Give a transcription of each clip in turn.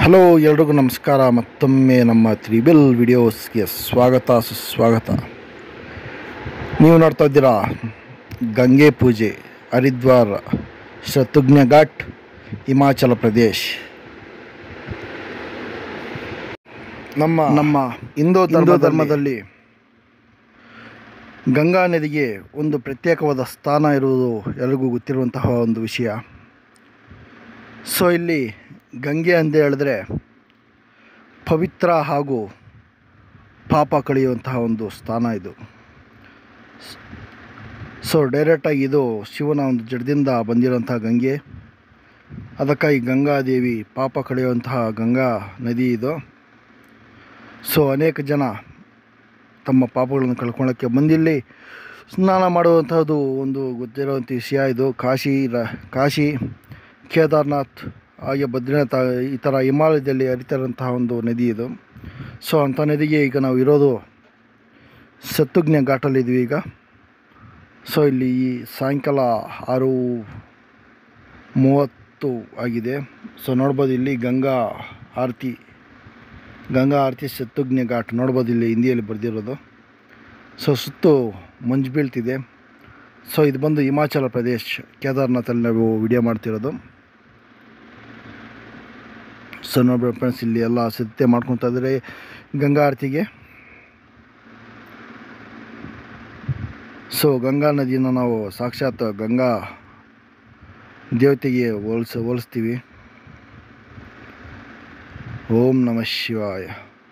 hello ಎಲ್ರಿಗೂ ನಮಸ್ಕಾರ ಮತ್ತೊಮ್ಮೆ ನಮ್ಮ ತ್ರಿಬಿಲ್ ವಿಡಿಯೋಸ್ಗೆ ಸ್ವಾಗತ ಸುಸ್ವಾಗತ ನೀವು ನೋಡ್ತಾ ಇದ್ದೀರಾ ಗಂಗೆ ಪೂಜೆ ಹರಿದ್ವಾರ ಶತುಘ್ನ ಘಾಟ್ ಹಿಮಾಚಲ ಪ್ರದೇಶ್ ನಮ್ಮ ನಮ್ಮ ಹಿಂದೂ ಧರ್ಮ ಧರ್ಮದಲ್ಲಿ ಗಂಗಾ ನದಿಗೆ ಒಂದು ಪ್ರತ್ಯೇಕವಾದ ಸ್ಥಾನ ಇರುವುದು ಎಲ್ರಿಗೂ ಗೊತ್ತಿರುವಂತಹ ಒಂದು ವಿಷಯ ಸೊ ಇಲ್ಲಿ ಗಂಗೆ ಅಂತ ಹೇಳಿದ್ರೆ ಪವಿತ್ರ ಹಾಗೂ ಪಾಪ ಕಳೆಯುವಂತಹ ಒಂದು ಸ್ಥಾನ ಇದು ಸೊ ಡೈರೆಕ್ಟಾಗಿ ಇದು ಶಿವನ ಒಂದು ಜಡದಿಂದ ಬಂದಿರುವಂತಹ ಗಂಗೆ ಅದಕ್ಕಾಗಿ ಗಂಗಾದೇವಿ ಪಾಪ ಕಳೆಯುವಂತಹ ಗಂಗಾ ನದಿ ಇದು ಸೊ ಅನೇಕ ಜನ ತಮ್ಮ ಪಾಪಗಳನ್ನು ಕಳ್ಕೊಳ್ಳೋಕ್ಕೆ ಬಂದಿಲ್ಲಿ ಸ್ನಾನ ಮಾಡುವಂತಹದ್ದು ಒಂದು ಗೊತ್ತಿರುವಂಥ ವಿಷಯ ಇದು ಕಾಶಿ ರ ಕಾಶಿ ಕೇದಾರ್ನಾಥ್ ಹಾಗೆ ಬದ್ರಿನಾಥ ಈ ಥರ ಹಿಮಾಲಯದಲ್ಲಿ ಹರಿತಿರೋಂತಹ ಒಂದು ನದಿ ಇದು ಸೊ ಅಂಥ ನದಿಗೆ ಈಗ ನಾವು ಇರೋದು ಸತ್ತುಜ್ಞ ಘಾಟಲ್ಲಿದ್ವಿ ಈಗ ಸೊ ಇಲ್ಲಿ ಈ ಸಾಯಂಕಾಲ ಆರು ಮೂವತ್ತು ಆಗಿದೆ ಸೊ ನೋಡ್ಬೋದು ಇಲ್ಲಿ ಗಂಗಾ ಆರತಿ ಗಂಗಾ ಆರತಿ ಸತ್ತುಜ್ಞ ಘಾಟ್ ನೋಡ್ಬೋದು ಇಲ್ಲಿ ಹಿಂದಿಯಲ್ಲಿ ಬರೆದಿರೋದು ಸೊ ಸುತ್ತು ಮಂಜು ಬೀಳ್ತಿದೆ ಸೊ ಇದು ಬಂದು ಹಿಮಾಚಲ ಪ್ರದೇಶ್ ಕೇದಾರ್ನಾಥಲ್ಲಿ ನಾವು ವಿಡಿಯೋ ಮಾಡ್ತಿರೋದು ಸೊ ನೋಡ್ಬೇಡ ಫ್ರೆಂಡ್ಸ್ ಇಲ್ಲಿ ಎಲ್ಲ ಸಿದ್ಧತೆ ಮಾಡ್ಕೊತಾ ಇದ್ದಾರೆ ಗಂಗಾ ಆರತಿಗೆ ಸೊ ಗಂಗಾ ನದಿಯನ್ನು ನಾವು ಸಾಕ್ಷಾತ್ ಗಂಗಾ ದೇವತೆಗೆ ಹೋಲಿಸ ಹೋಲಿಸ್ತೀವಿ ಓಂ ನಮಃ ಶಿವಾಯ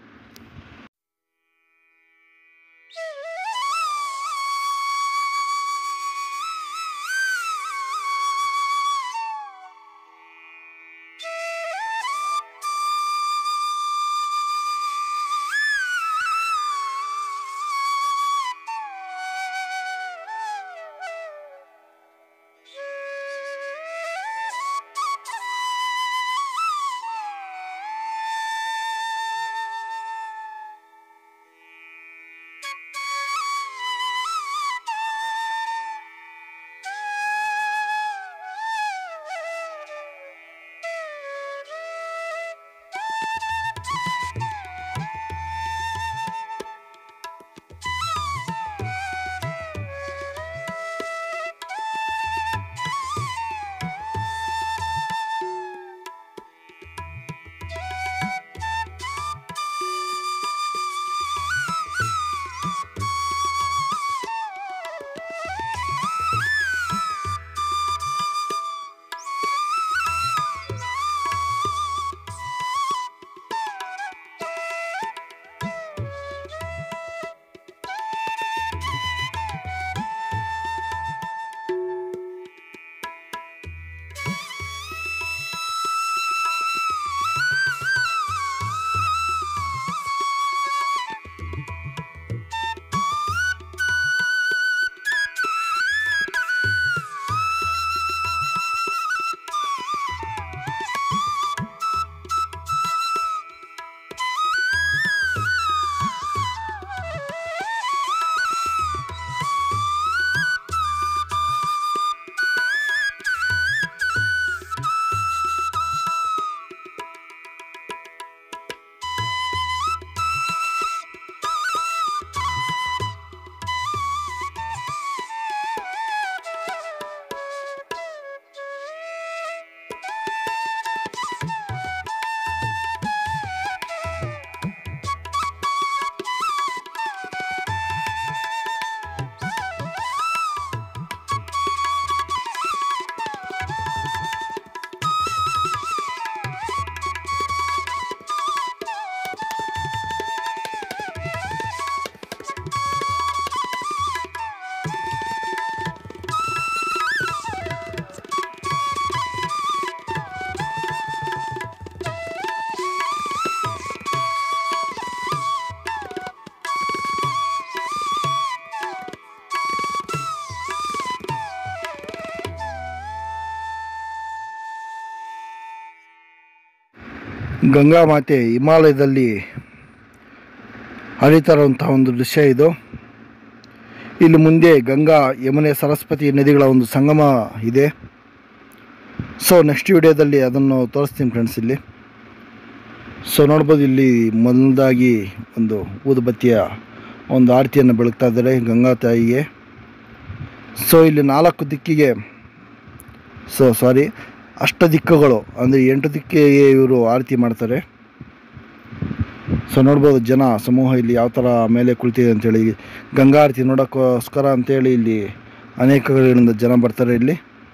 ಗಂಗಾ ಮಾತೆ ಹಿಮಾಲಯದಲ್ಲಿ ಹರಿತಾ ಇರುವಂಥ ಒಂದು ದೃಶ್ಯ ಇದು ಇಲ್ಲಿ ಮುಂದೆ ಗಂಗಾ ಯಮುನೆ ಸರಸ್ವತಿ ನದಿಗಳ ಒಂದು ಸಂಗಮ ಇದೆ ಸೊ ನೆಕ್ಸ್ಟ್ ವಿಡಿಯೋದಲ್ಲಿ ಅದನ್ನು ತೋರಿಸ್ತೀನಿ ಫ್ರೆಂಡ್ಸ್ ಇಲ್ಲಿ ಸೊ ನೋಡ್ಬೋದು ಇಲ್ಲಿ ಮೊದಲದಾಗಿ ಒಂದು ಊದುಬತ್ತಿಯ ಒಂದು ಆರತಿಯನ್ನು ಬೆಳಗ್ತಾ ಇದ್ದಾರೆ ಗಂಗಾ ತಾಯಿಗೆ ಸೊ ಇಲ್ಲಿ ನಾಲ್ಕು ದಿಕ್ಕಿಗೆ ಸೊ ಸಾರಿ ಅಷ್ಟ ದಿಕ್ಕುಗಳು ಅಂದರೆ ಎಂಟು ದಿಕ್ಕಿಗೆ ಇವರು ಆರತಿ ಮಾಡ್ತಾರೆ ಸೊ ನೋಡ್ಬೋದು ಜನ ಸಮೂಹ ಇಲ್ಲಿ ಯಾವ ಥರ ಮೇಲೆ ಕುಳಿತಿದೆ ಅಂತೇಳಿ ಗಂಗಾ ಆರತಿ ನೋಡೋಕ್ಕೋಸ್ಕರ ಅಂತೇಳಿ ಇಲ್ಲಿ ಅನೇಕ ಕಡೆಗಳಿಂದ ಜನ ಬರ್ತಾರೆ ಇಲ್ಲಿ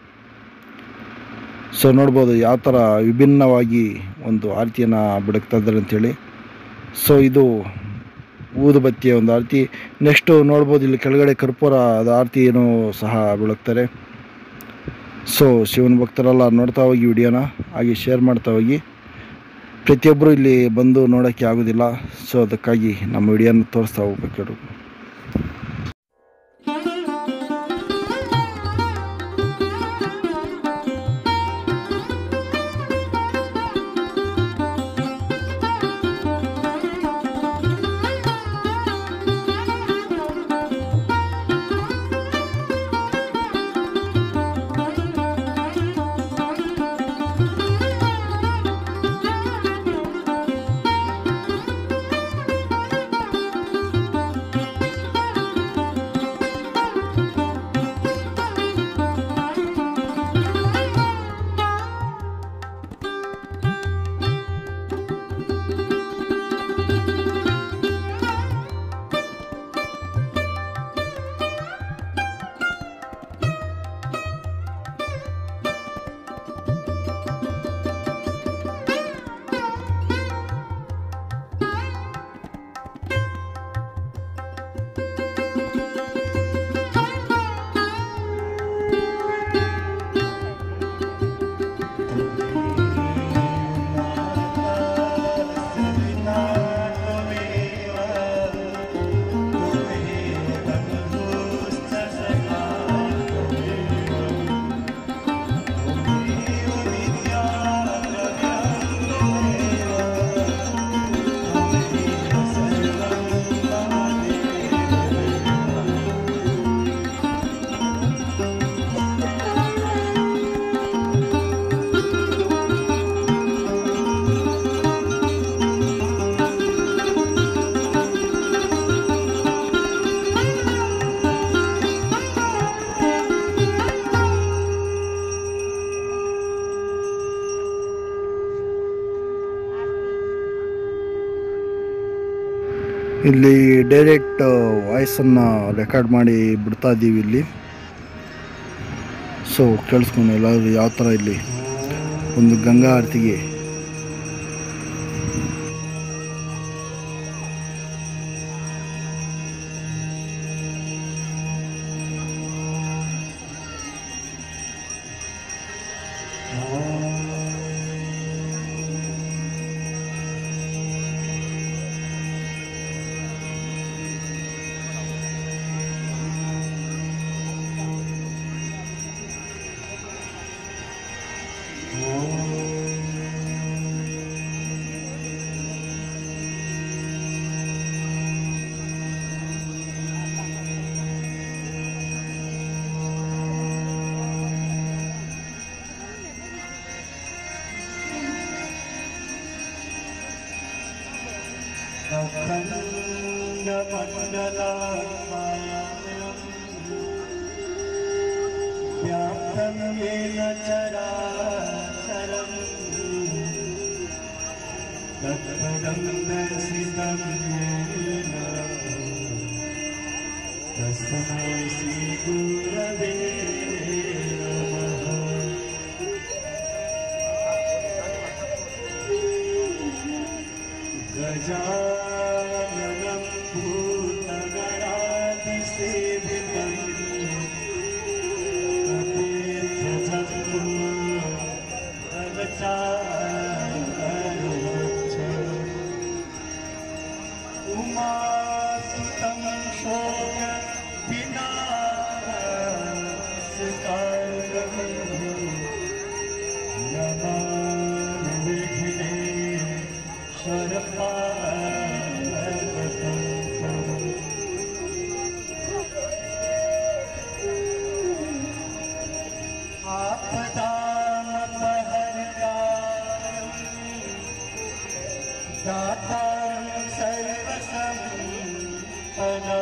ಸೊ ನೋಡ್ಬೋದು ಯಾವ ಥರ ವಿಭಿನ್ನವಾಗಿ ಒಂದು ಆರತಿಯನ್ನು ಬೆಳಗ್ತಾ ಇದ್ದಾರೆ ಅಂತೇಳಿ ಸೊ ಇದು ಊದುಬತ್ತಿಯ ಒಂದು ಆರತಿ ನೆಕ್ಸ್ಟು ನೋಡ್ಬೋದು ಇಲ್ಲಿ ಕೆಳಗಡೆ ಕರ್ಪೂರ ಅದು ಆರತಿಯನ್ನು ಸಹ ಬೆಳಗ್ತಾರೆ ಸೊ ಶಿವನ ಭಕ್ತರೆಲ್ಲ ನೋಡ್ತಾ ಹೋಗಿ ವಿಡಿಯೋನ ಹಾಗೆ ಶೇರ್ ಮಾಡ್ತಾ ಹೋಗಿ ಪ್ರತಿಯೊಬ್ಬರು ಇಲ್ಲಿ ಬಂದು ನೋಡೋಕ್ಕೆ ಆಗೋದಿಲ್ಲ ಸೊ ಅದಕ್ಕಾಗಿ ನಮ್ಮ ವಿಡಿಯೋನ ತೋರಿಸ್ತಾ ಹೋಗ್ಬೇಕು ಇಲ್ಲಿ ಡೈರೆಕ್ಟ್ ವಾಯ್ಸನ್ನು ರೆಕಾರ್ಡ್ ಮಾಡಿ ಬಿಡ್ತಾ ಇದ್ದೀವಿ ಇಲ್ಲಿ ಸೊ ಕೇಳಿಸ್ಕೊಂಡು ಎಲ್ಲರೂ ಯಾವ ಥರ ಇಲ್ಲಿ ಒಂದು ಗಂಗಾ ಆರತಿಗೆ व्याप्तं येन चराचरम् तत्पदं दर्शितं येन तस्मै श्रीगुरवे नमः गजाननं भूतगणातिसेवितम् उमासुतं शोक नमामि विघ्नेश्वरपाद दातारं सर्वसम्पदा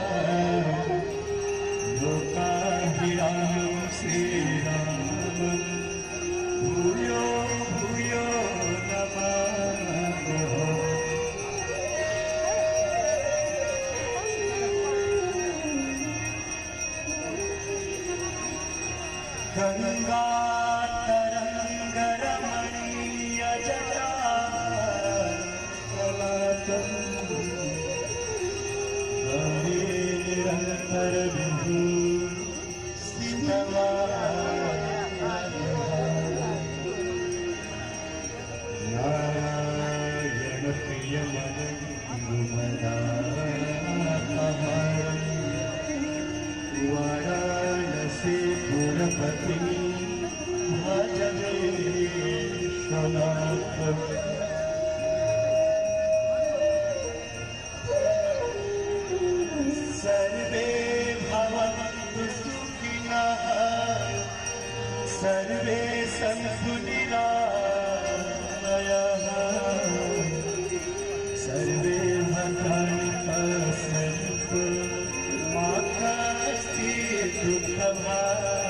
लोकाभिरामं श्रीरामं भूयो भूयो नमामः गङ्गातरङ्गरमणीय जटा हरे निरन्तर विभु नारायण प्रिय वाराणसी पुरपति भजने स्वनाथ सर्वे भवन्तु सुखिनः सर्वे सन्तु निरामयः सर्वे भद्राणि पश्यन्तु मा कश्चित् दुःखभाग्